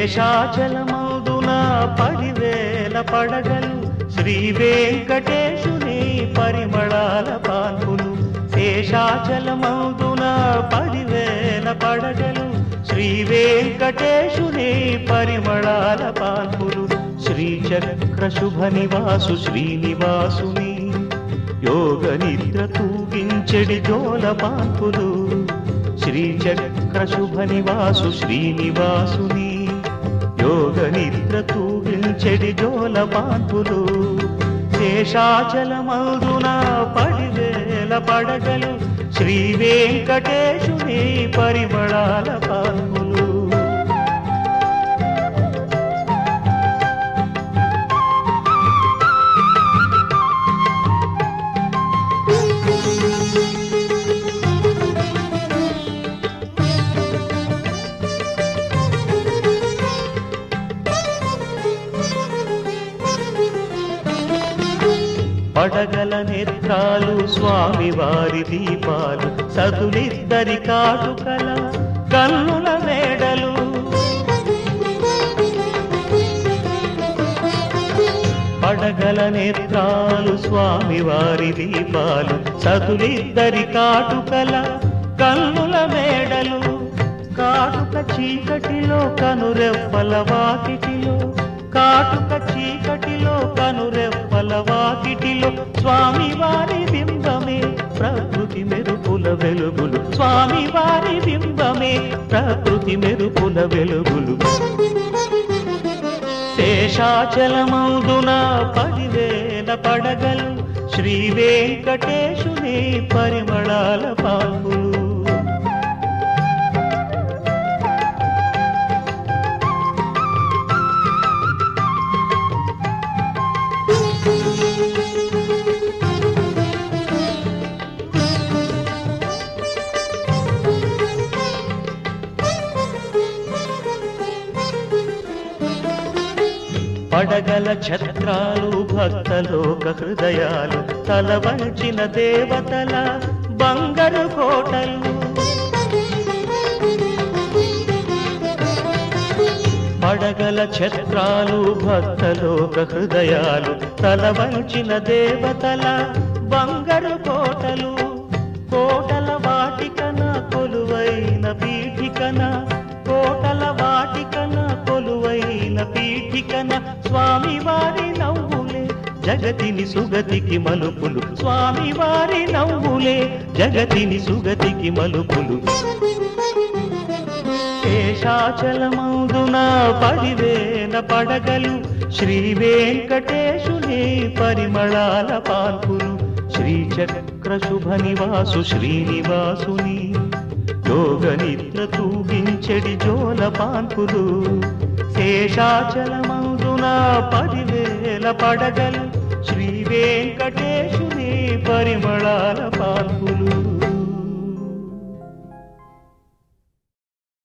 శేషాచలమౌదున పదివేల పడగలు శ్రీ వెంకటేశుని పరిమళాల పాన్పులు శేషాచలమౌదున పదివేల పడగలు శ్రీ వెంకటేశుని పరిమళాల పాన్పులు శ్రీచక్ర శుభ నివాసు శ్రీనివాసుని యోగ నిద్ర తూగించెడి జోల పాన్పులు శ్రీచక్ర శుభ నివాసు శ్రీనివాసుని యోగ నిద్ర తూగించెడి జోల పాన్పులు శేషాచలమౌదున పడివేల పడగలు శ్రీ వెంకటేశుని పరిమళాల పాన్పులు పడగల నేత్రాలు స్వామి వారి దీపాలు సదులిద్దరి కాటుకల కన్నుల మేడలు పడగల నేత్రాలు స్వామి వారి దీపాలు సదులిద్దరి కాటుకల కన్నుల మేడలు కాటుక చీకటిలో కనురెప్పల వాకిటిలో కాటుక చీకటిలో కనురెప్పల వాకిటిలో స్వామి వారి బింబమే ప్రకృతి మెరుపుల వెలుగులు స్వామి వారి బింబమే ప్రకృతి మెరుపుల వెలుగులు శేషాచలమౌదున పదివేల పడగలు శ్రీ వెంకటేశుని పరిమళాల పాపులు పడగల ఛత్రాలు భక్తలోక హృదయాలు తల వంచిన దేవతల బంగారు కోటలు పడగల ఛత్రాలు భక్తలోక హృదయాలు తల వంచిన దేవతల బంగారు కోటలు కోటల వాటికన కొలువైన పీఠికన కోటల వాటికన కొలువైన పీఠికన స్వామి వారి నవ్వులే జగతిని సుగతికి మలుపులు స్వామి వారి నవ్వులే జగతిని సుగతికి మలుపులు శేషాచలమౌదున పదివేల పడగలు శ్రీ వెంకటేశుని పరిమళాల పాల్పులు శ్రీచక్ర శుభ నివాసు శ్రీనివాసుని యోగ నిద్ర తూగించెడి జోల పాన్పులు శేషాచలమౌదున పదివేల పడగలు శ్రీ వెంకటేశుని పరిమళాల పాన్పులు